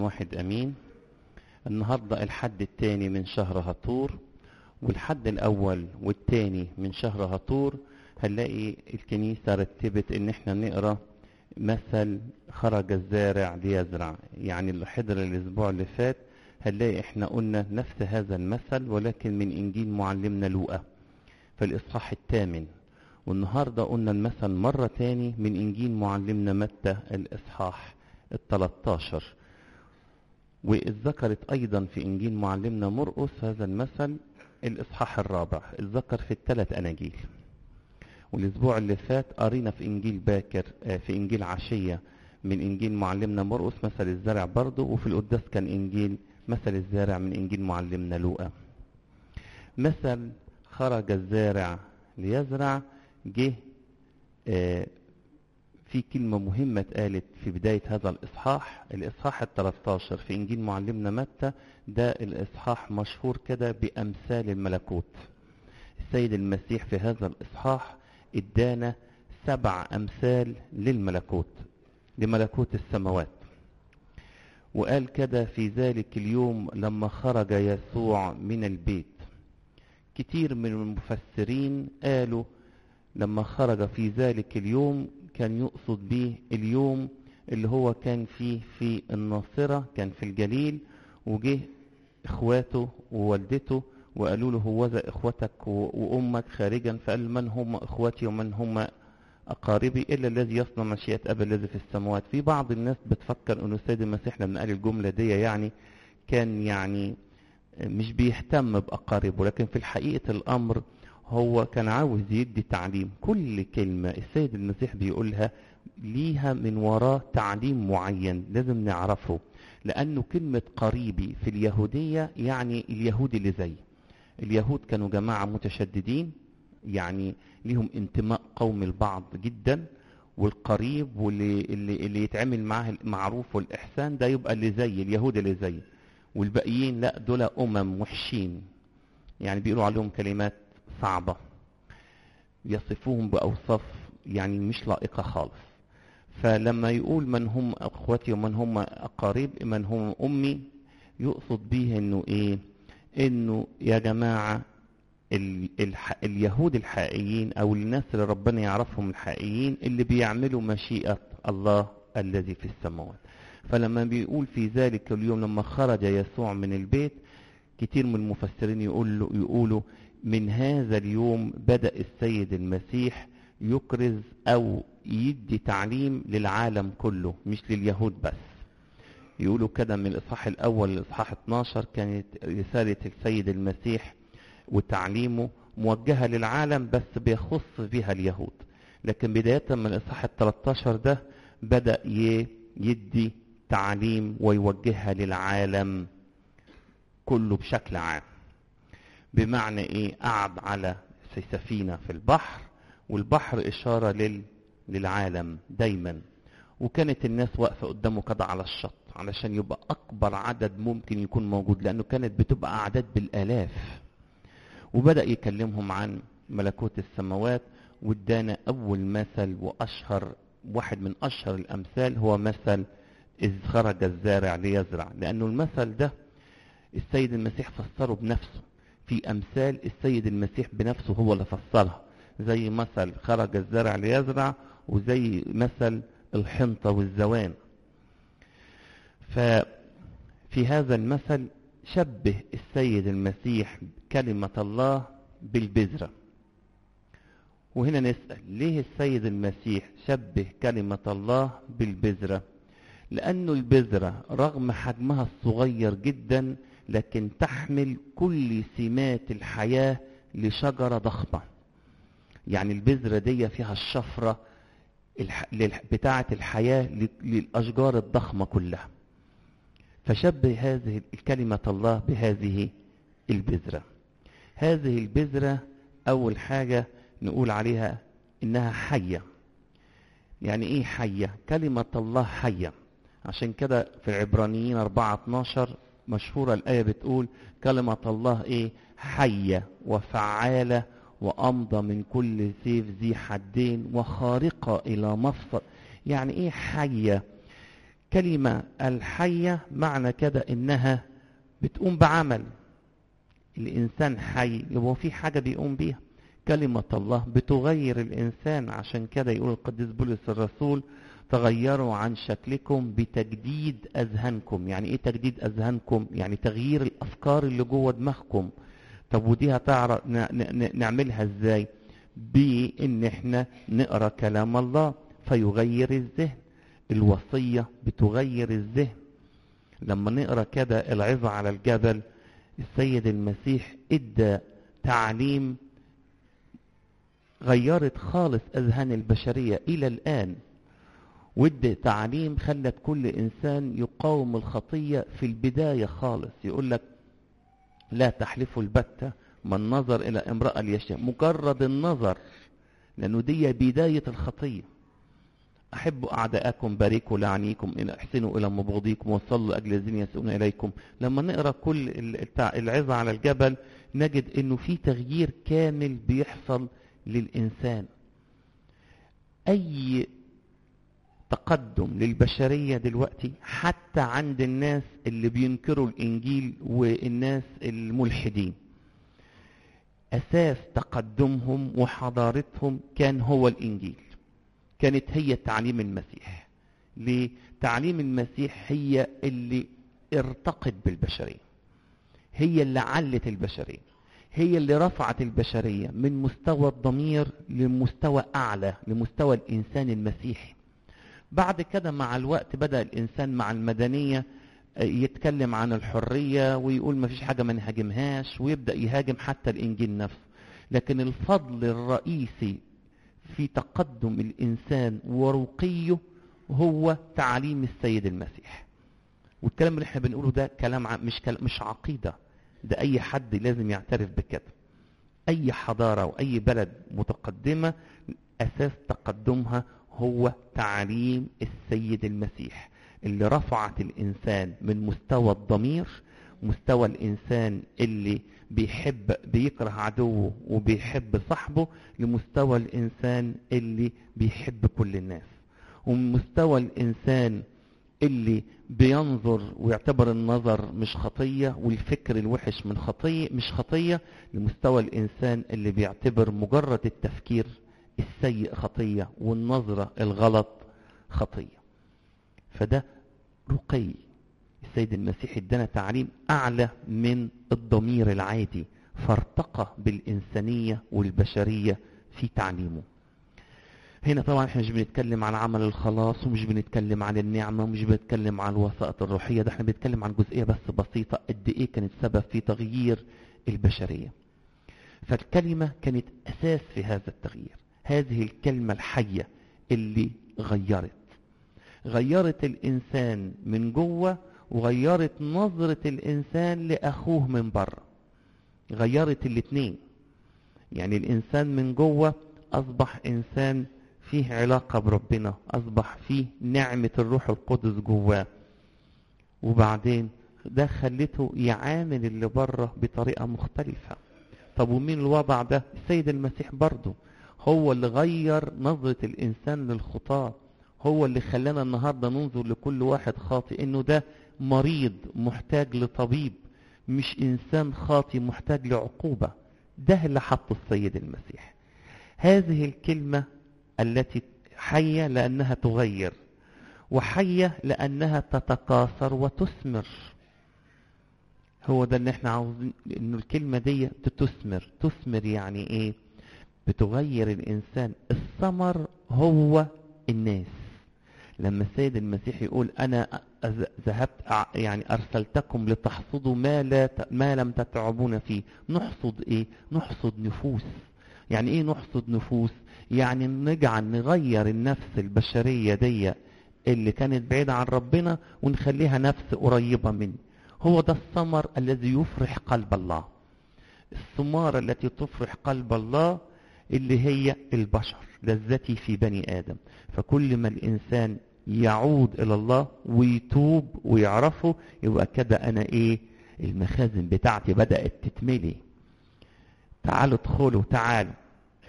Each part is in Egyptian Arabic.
واحد امين النهارده الحد الثاني من شهر هطور والحد الاول والثاني من شهر هطور هنلاقي الكنيسه رتبت ان احنا نقرا مثل خرج الزارع ليزرع يعني اللي حضر الاسبوع اللي فات هنلاقي احنا قلنا نفس هذا المثل ولكن من انجيل معلمنا لوقا في الاصحاح الثامن والنهارده قلنا المثل مره تاني من انجيل معلمنا متى الاصحاح ال13 واتذكرت ايضا في انجيل معلمنا مرقس هذا المثل الاصحاح الرابع اتذكر في الثلاث اناجيل والاسبوع اللي فات قرينا في انجيل باكر في انجيل عشيه من انجيل معلمنا مرقس مثل الزرع برضه وفي القداس كان انجيل مثل الزارع من انجيل معلمنا لوقا مثل خرج الزارع ليزرع جه آه في كلمة مهمة اتقالت في بداية هذا الإصحاح الإصحاح ال 13 في إنجيل معلمنا متى ده الإصحاح مشهور كده بأمثال الملكوت السيد المسيح في هذا الإصحاح ادانا سبع أمثال للملكوت لملكوت السماوات وقال كده في ذلك اليوم لما خرج يسوع من البيت كتير من المفسرين قالوا لما خرج في ذلك اليوم كان يقصد به اليوم اللي هو كان فيه في الناصرة كان في الجليل وجه اخواته ووالدته وقالوا له هوذا اخوتك وامك خارجا فقال من هم اخوتي ومن هم اقاربي الا الذي يصنع مشيئة ابي الذي في السماوات في بعض الناس بتفكر انه السيد المسيح لما قال الجملة دي يعني كان يعني مش بيهتم باقاربه لكن في الحقيقة الامر هو كان عاوز يدي تعليم كل كلمة السيد المسيح بيقولها ليها من وراه تعليم معين لازم نعرفه لأنه كلمة قريبي في اليهودية يعني اليهود اللي زي اليهود كانوا جماعة متشددين يعني ليهم انتماء قومي البعض جدا والقريب واللي اللي, اللي يتعامل معاه المعروف والإحسان ده يبقى اللي زي اليهود اللي زي والباقيين لا دول أمم وحشين يعني بيقولوا عليهم كلمات صعبة يصفوهم بأوصاف يعني مش لائقة خالص فلما يقول من هم أخوتي ومن هم أقارب من هم أمي يقصد به إنه إيه إنه يا جماعة ال الح اليهود الحقيقيين أو الناس اللي ربنا يعرفهم الحقيقيين اللي بيعملوا مشيئة الله الذي في السماوات فلما بيقول في ذلك اليوم لما خرج يسوع من البيت كتير من المفسرين يقولوا يقولوا من هذا اليوم بدأ السيد المسيح يكرز أو يدي تعليم للعالم كله مش لليهود بس يقولوا كده من الإصحاح الأول للإصحاح 12 كانت رسالة السيد المسيح وتعليمه موجهة للعالم بس بيخص بها اليهود لكن بداية من الإصحاح ال 13 ده بدأ يدي تعليم ويوجهها للعالم كله بشكل عام بمعنى ايه قعد على سفينة في البحر والبحر اشارة لل... للعالم دايما وكانت الناس واقفة قدامه كده على الشط علشان يبقى اكبر عدد ممكن يكون موجود لانه كانت بتبقى اعداد بالالاف وبدأ يكلمهم عن ملكوت السماوات وادانا اول مثل واشهر واحد من اشهر الامثال هو مثل اذ خرج الزارع ليزرع لانه المثل ده السيد المسيح فسره بنفسه في أمثال السيد المسيح بنفسه هو اللي فسرها زي مثل خرج الزرع ليزرع وزي مثل الحنطة والزوان ففي هذا المثل شبه السيد المسيح كلمة الله بالبذرة وهنا نسأل ليه السيد المسيح شبه كلمة الله بالبذرة لأنه البذرة رغم حجمها الصغير جدا لكن تحمل كل سمات الحياة لشجرة ضخمة يعني البذرة دي فيها الشفرة بتاعة الحياة للأشجار الضخمة كلها فشبه هذه الكلمة الله بهذه البذرة هذه البذرة أول حاجة نقول عليها إنها حية يعني إيه حية كلمة الله حية عشان كده في العبرانيين 4 12 مشهورة الآية بتقول كلمة الله إيه حية وفعالة وأمضى من كل سيف ذي حدين وخارقة إلى مفصل يعني إيه حية كلمة الحية معنى كده إنها بتقوم بعمل الإنسان حي يبقى في حاجة بيقوم بيها كلمة الله بتغير الإنسان عشان كده يقول القديس بولس الرسول تغيروا عن شكلكم بتجديد أذهانكم يعني إيه تجديد أذهانكم يعني تغيير الأفكار اللي جوه دماغكم طب ودي هتعرف نعملها إزاي بإن إحنا نقرأ كلام الله فيغير الذهن الوصية بتغير الذهن لما نقرأ كده العظة على الجبل السيد المسيح ادى تعليم غيرت خالص اذهان البشريه الى الان ودي تعليم خلت كل انسان يقاوم الخطيه في البدايه خالص يقول لك لا تحلفوا البتة من نظر الى امراه ليشتهي مجرد النظر لانه دي بدايه الخطيه أحبوا أعداءكم باركوا لعنيكم إن أحسنوا إلى مبغضيكم وصلوا أجل الذين يسؤون إليكم لما نقرأ كل العظة على الجبل نجد إنه في تغيير كامل بيحصل للإنسان أي تقدم للبشرية دلوقتي حتى عند الناس اللي بينكروا الإنجيل والناس الملحدين أساس تقدمهم وحضارتهم كان هو الإنجيل كانت هي تعليم المسيح ليه؟ تعليم المسيح هي اللي ارتقت بالبشرية هي اللي علت البشرية هي اللي رفعت البشرية من مستوى الضمير لمستوى أعلى لمستوى الإنسان المسيحي بعد كده مع الوقت بدأ الإنسان مع المدنية يتكلم عن الحرية ويقول ما فيش حاجة ما نهاجمهاش ويبدأ يهاجم حتى الإنجيل نفسه لكن الفضل الرئيسي في تقدم الإنسان ورقيه هو تعليم السيد المسيح والكلام اللي احنا بنقوله ده كلام مش كلام مش عقيدة ده أي حد لازم يعترف بكده أي حضارة وأي بلد متقدمة أساس تقدمها هو تعليم السيد المسيح اللي رفعت الإنسان من مستوى الضمير مستوى الإنسان اللي بيحب بيكره عدوه وبيحب صاحبه لمستوى الإنسان اللي بيحب كل الناس ومن مستوى الإنسان اللي بينظر ويعتبر النظر مش خطية والفكر الوحش من خطية مش خطية لمستوى الإنسان اللي بيعتبر مجرد التفكير السيء خطية والنظرة الغلط خطية فده رقي السيد المسيح ادانا تعليم اعلى من الضمير العادي فارتقى بالانسانيه والبشريه في تعليمه هنا طبعا احنا مش بنتكلم عن عمل الخلاص ومش بنتكلم عن النعمه ومش بنتكلم عن الوسائط الروحيه ده احنا بنتكلم عن جزئيه بس بسيطه قد ايه كانت سبب في تغيير البشريه فالكلمه كانت اساس في هذا التغيير هذه الكلمه الحيه اللي غيرت غيرت الانسان من جوه وغيرت نظرة الإنسان لأخوه من بره غيرت الاتنين يعني الإنسان من جوه أصبح إنسان فيه علاقة بربنا أصبح فيه نعمة الروح القدس جواه وبعدين ده خلته يعامل اللي بره بطريقة مختلفة طب ومين الوضع ده السيد المسيح برضه هو اللي غير نظرة الإنسان للخطاة هو اللي خلانا النهاردة ننظر لكل واحد خاطئ إنه ده مريض محتاج لطبيب مش إنسان خاطي محتاج لعقوبة ده اللي حطه السيد المسيح هذه الكلمة التي حية لأنها تغير وحية لأنها تتكاثر وتثمر هو ده اللي احنا عاوزين انه الكلمة دي تثمر تثمر يعني ايه بتغير الانسان الثمر هو الناس لما السيد المسيح يقول انا ذهبت يعني ارسلتكم لتحصدوا ما لا ما لم تتعبون فيه نحصد ايه نحصد نفوس يعني ايه نحصد نفوس يعني نجعل نغير النفس البشريه دي اللي كانت بعيده عن ربنا ونخليها نفس قريبه منه هو ده الثمر الذي يفرح قلب الله الثمار التي تفرح قلب الله اللي هي البشر لذتي في بني ادم فكل ما الانسان يعود الى الله ويتوب ويعرفه يبقى كده انا ايه المخازن بتاعتي بدات تتملي تعالوا ادخلوا تعالوا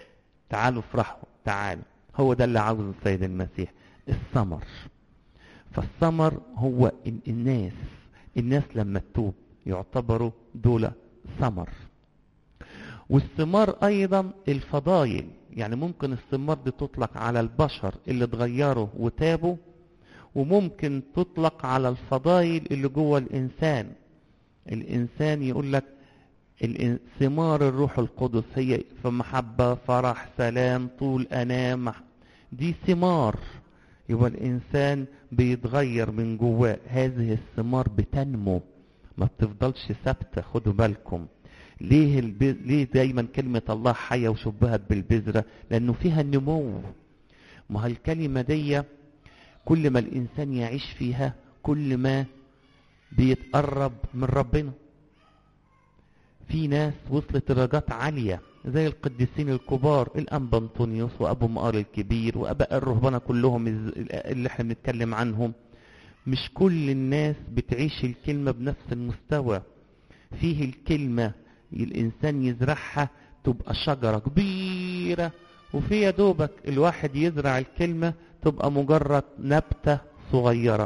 تعالوا افرحوا تعالوا هو ده اللي عاوزه السيد المسيح الثمر فالثمر هو الناس الناس لما تتوب يعتبروا دول ثمر والثمار ايضا الفضايل يعني ممكن الثمار دي تطلق على البشر اللي اتغيروا وتابوا وممكن تطلق على الفضايل اللي جوه الانسان الانسان يقول لك ثمار الروح القدس هي فمحبة فرح سلام طول أنام دي ثمار يبقى الإنسان بيتغير من جواه هذه الثمار بتنمو ما بتفضلش ثابتة خدوا بالكم ليه الب... ليه دايما كلمة الله حية وشبهت بالبذرة لأنه فيها النمو ما هي الكلمة دي كل ما الإنسان يعيش فيها كل ما بيتقرب من ربنا في ناس وصلت درجات عالية زي القديسين الكبار الأنبا أنطونيوس وأبو مقار الكبير وأباء الرهبنة كلهم اللي احنا بنتكلم عنهم مش كل الناس بتعيش الكلمة بنفس المستوى فيه الكلمة الإنسان يزرعها تبقى شجرة كبيرة وفي يا دوبك الواحد يزرع الكلمة تبقى مجرد نبتة صغيرة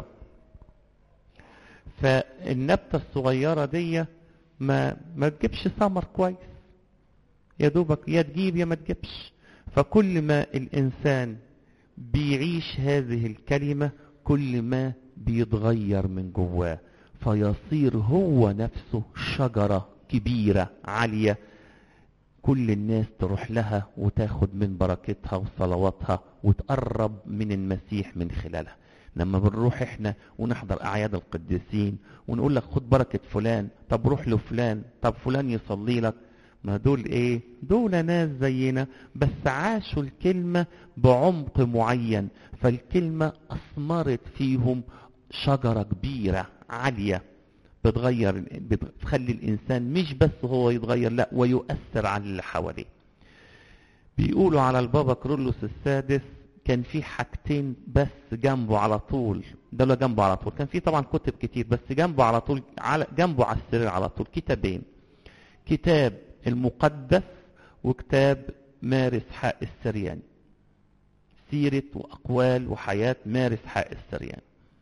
فالنبتة الصغيرة دي ما ما تجيبش ثمر كويس يا دوبك يا تجيب يا ما تجيبش فكل ما الإنسان بيعيش هذه الكلمة كل ما بيتغير من جواه فيصير هو نفسه شجرة كبيرة عالية كل الناس تروح لها وتاخد من بركتها وصلواتها وتقرب من المسيح من خلالها لما بنروح احنا ونحضر اعياد القديسين ونقول لك خد بركة فلان طب روح لفلان طب فلان يصلي لك ما دول ايه دول ناس زينا بس عاشوا الكلمة بعمق معين فالكلمة اثمرت فيهم شجرة كبيرة عالية بتغير بتخلي الانسان مش بس هو يتغير لا ويؤثر على اللي حواليه بيقولوا على البابا كرولوس السادس كان في حاجتين بس جنبه على طول ده اللي جنبه على طول كان في طبعا كتب كتير بس جنبه على طول على جنبه على السرير على طول كتابين كتاب المقدس وكتاب مارس حق السريان سيرة وأقوال وحياة مارس حق السريان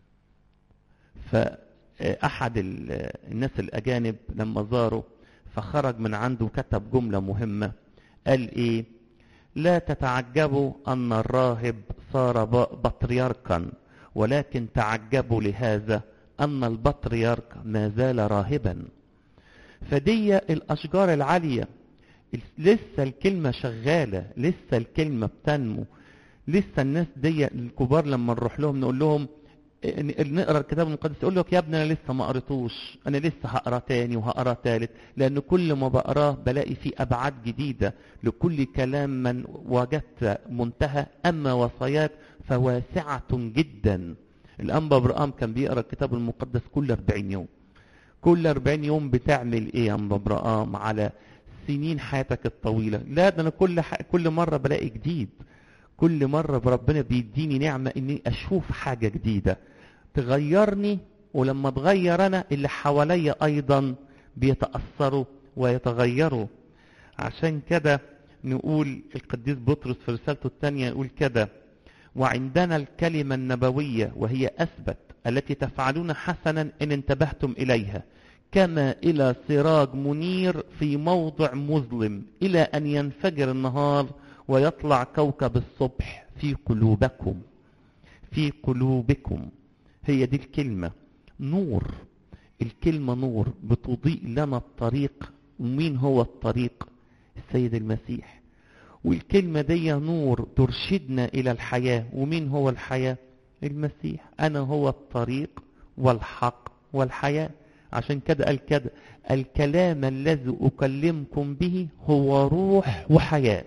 فأحد الناس الأجانب لما زاروا فخرج من عنده كتب جملة مهمة قال إيه لا تتعجبوا أن الراهب صار بطريركا ولكن تعجبوا لهذا أن البطريرك ما زال راهبا فدي الأشجار العالية لسه الكلمة شغالة لسه الكلمة بتنمو لسه الناس دي الكبار لما نروح لهم نقول لهم نقرا الكتاب المقدس يقول لك يا ابني انا لسه ما قريتوش انا لسه هقرا تاني وهقرا تالت لان كل ما بقراه بلاقي فيه ابعاد جديده لكل كلام من وجدت منتهى اما وصايات فواسعه جدا الانبا برقام كان بيقرا الكتاب المقدس كل 40 يوم كل 40 يوم بتعمل ايه يا انبا برقام على سنين حياتك الطويله لا ده انا كل ح... كل مره بلاقي جديد كل مرة ربنا بيديني نعمة اني اشوف حاجة جديدة تغيرني ولما اتغير انا اللي حواليا ايضا بيتأثروا ويتغيروا عشان كده نقول القديس بطرس في رسالته الثانية يقول كده وعندنا الكلمة النبوية وهي أثبت التي تفعلون حسنا إن انتبهتم إليها كما إلى سراج منير في موضع مظلم إلى أن ينفجر النهار ويطلع كوكب الصبح في قلوبكم في قلوبكم هي دي الكلمة نور الكلمة نور بتضيء لنا الطريق ومين هو الطريق السيد المسيح والكلمة دي نور ترشدنا إلى الحياة ومين هو الحياة المسيح أنا هو الطريق والحق والحياة عشان كده قال كده الكلام الذي أكلمكم به هو روح وحياة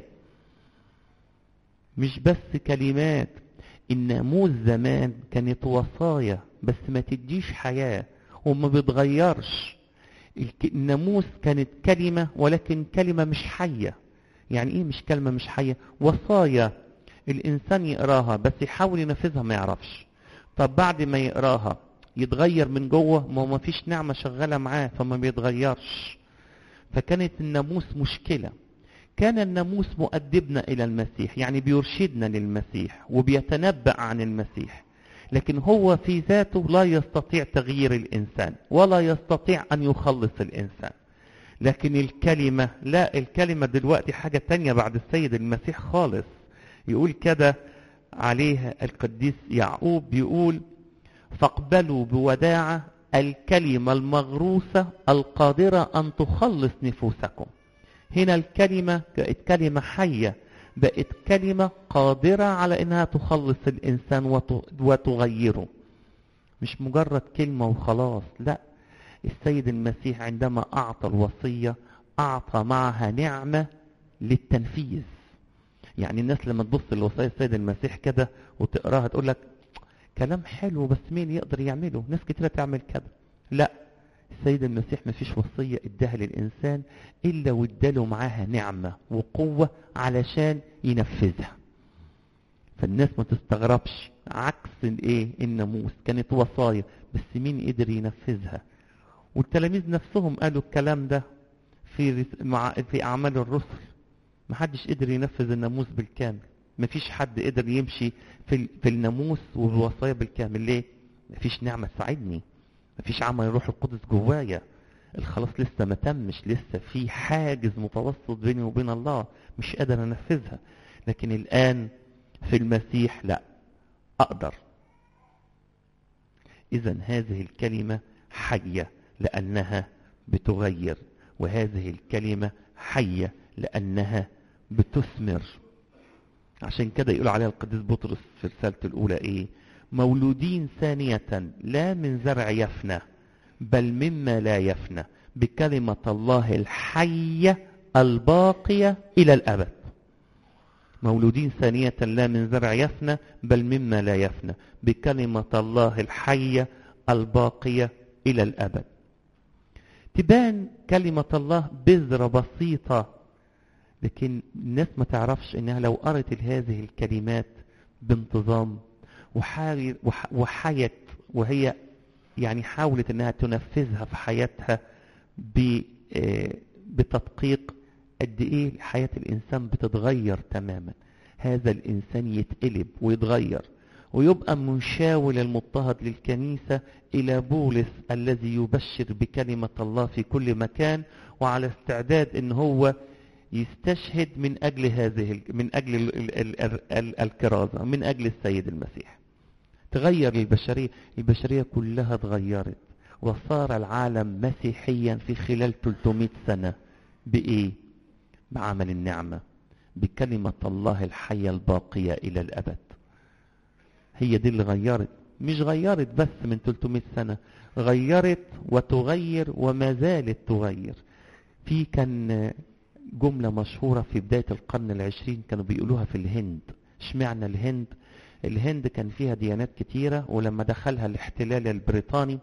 مش بس كلمات الناموس زمان كانت وصايا بس ما تديش حياة وما بتغيرش الناموس كانت كلمة ولكن كلمة مش حية يعني ايه مش كلمة مش حية وصايا الانسان يقراها بس يحاول ينفذها ما يعرفش طب بعد ما يقراها يتغير من جوه ما ما فيش نعمة شغالة معاه فما بيتغيرش فكانت الناموس مشكلة كان الناموس مؤدبنا إلى المسيح يعني بيرشدنا للمسيح وبيتنبأ عن المسيح لكن هو في ذاته لا يستطيع تغيير الإنسان ولا يستطيع أن يخلص الإنسان لكن الكلمة لا الكلمة دلوقتي حاجة تانية بعد السيد المسيح خالص يقول كده عليها القديس يعقوب بيقول فاقبلوا بوداعة الكلمة المغروسة القادرة أن تخلص نفوسكم هنا الكلمة بقت كلمة حية بقت كلمة قادرة على أنها تخلص الإنسان وتغيره مش مجرد كلمة وخلاص لا السيد المسيح عندما أعطى الوصية أعطى معها نعمة للتنفيذ يعني الناس لما تبص لوصايا السيد المسيح كده وتقراها تقول لك كلام حلو بس مين يقدر يعمله ناس كتيرة تعمل كده لا السيد المسيح ما فيش وصية اداها للإنسان إلا واداله معاها نعمة وقوة علشان ينفذها فالناس ما تستغربش عكس الايه الناموس كانت وصايا بس مين قدر ينفذها والتلاميذ نفسهم قالوا الكلام ده في مع في اعمال الرسل ما حدش قدر ينفذ الناموس بالكامل ما فيش حد قدر يمشي في في الناموس والوصايا بالكامل ليه ما فيش نعمه تساعدني ما فيش عمل الروح القدس جوايا الخلاص لسه ما تمش لسه في حاجز متوسط بيني وبين الله مش قادر انفذها لكن الان في المسيح لا اقدر اذا هذه الكلمه حيه لانها بتغير وهذه الكلمه حيه لانها بتثمر عشان كده يقول عليها القديس بطرس في رسالته الاولى ايه مولودين ثانية لا من زرع يفنى بل مما لا يفنى بكلمة الله الحية الباقية إلى الأبد مولودين ثانية لا من زرع يفنى بل مما لا يفنى بكلمة الله الحية الباقية إلى الأبد تبان كلمة الله بذرة بسيطة لكن الناس ما تعرفش انها لو قرت هذه الكلمات بانتظام وحيت وهي يعني حاولت انها تنفذها في حياتها بتدقيق قد ايه حياة الانسان بتتغير تماما هذا الانسان يتقلب ويتغير ويبقى مشاول المضطهد للكنيسة الى بولس الذي يبشر بكلمة الله في كل مكان وعلى استعداد ان هو يستشهد من اجل هذه من اجل الكرازة من اجل السيد المسيح تغير البشرية البشرية كلها اتغيرت وصار العالم مسيحيا في خلال 300 سنة بإيه؟ بعمل النعمة بكلمة الله الحية الباقية إلى الأبد هي دي اللي غيرت مش غيرت بس من 300 سنة غيرت وتغير وما زالت تغير في كان جملة مشهورة في بداية القرن العشرين كانوا بيقولوها في الهند اشمعنى الهند الهند كان فيها ديانات كتيرة ولما دخلها الاحتلال البريطاني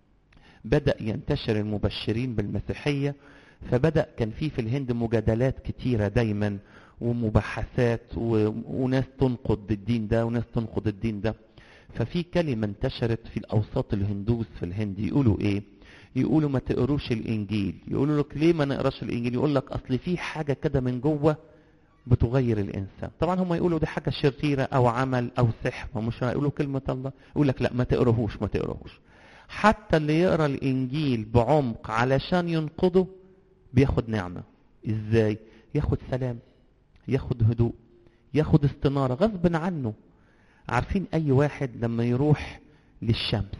بدأ ينتشر المبشرين بالمسيحية فبدأ كان في في الهند مجادلات كتيرة دايما ومباحثات و... وناس تنقد الدين ده وناس تنقد الدين ده ففي كلمة انتشرت في الأوساط الهندوس في الهند يقولوا ايه يقولوا ما تقروش الانجيل يقولوا لك ليه ما نقراش الانجيل يقول لك اصل في حاجة كده من جوه بتغير الانسان طبعا هم يقولوا دي حاجة شريرة او عمل او سحر مش هيقولوا كلمة الله يقول لك لا ما تقراهوش ما تقراهوش حتى اللي يقرا الانجيل بعمق علشان ينقضه بياخد نعمة ازاي ياخد سلام ياخد هدوء ياخد استنارة غصب عنه عارفين اي واحد لما يروح للشمس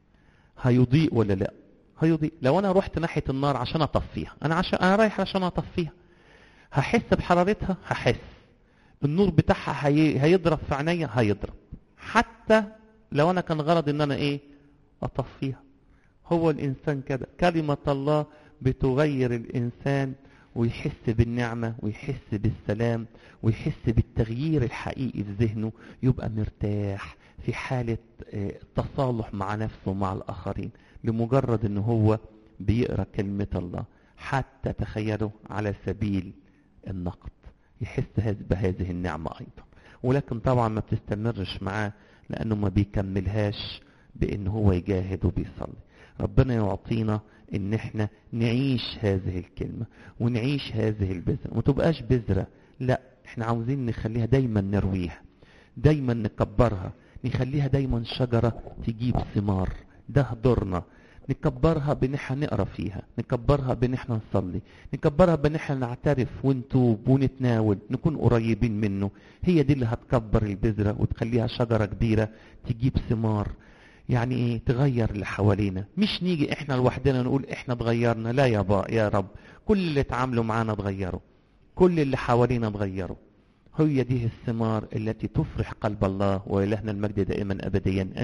هيضيء ولا لا هيضيء لو انا رحت ناحية النار عشان اطفيها انا عشان انا رايح عشان اطفيها هحس بحرارتها هحس النور بتاعها هي... هيضرب في عينيا هيضرب حتى لو انا كان غرض ان انا ايه اطفيها هو الانسان كده كلمة الله بتغير الانسان ويحس بالنعمة ويحس بالسلام ويحس بالتغيير الحقيقي في ذهنه يبقى مرتاح في حالة تصالح مع نفسه ومع الآخرين لمجرد ان هو بيقرأ كلمة الله حتى تخيلوا على سبيل النقد يحس بهذه النعمة أيضا ولكن طبعا ما بتستمرش معاه لأنه ما بيكملهاش بأن هو يجاهد وبيصلي ربنا يعطينا ان احنا نعيش هذه الكلمة ونعيش هذه البذرة ما تبقاش بذرة لا احنا عاوزين نخليها دايما نرويها دايما نكبرها نخليها دايما شجرة تجيب ثمار ده دورنا نكبرها بان احنا نقرا فيها نكبرها بان احنا نصلي نكبرها بان احنا نعترف ونتوب ونتناول نكون قريبين منه هي دي اللي هتكبر البذرة وتخليها شجرة كبيرة تجيب ثمار يعني ايه تغير اللي حوالينا مش نيجي احنا لوحدنا نقول احنا اتغيرنا لا يا با يا رب كل اللي اتعاملوا معانا اتغيروا كل اللي حوالينا اتغيروا هي دي الثمار التي تفرح قلب الله وإلهنا المجد دائما أبديا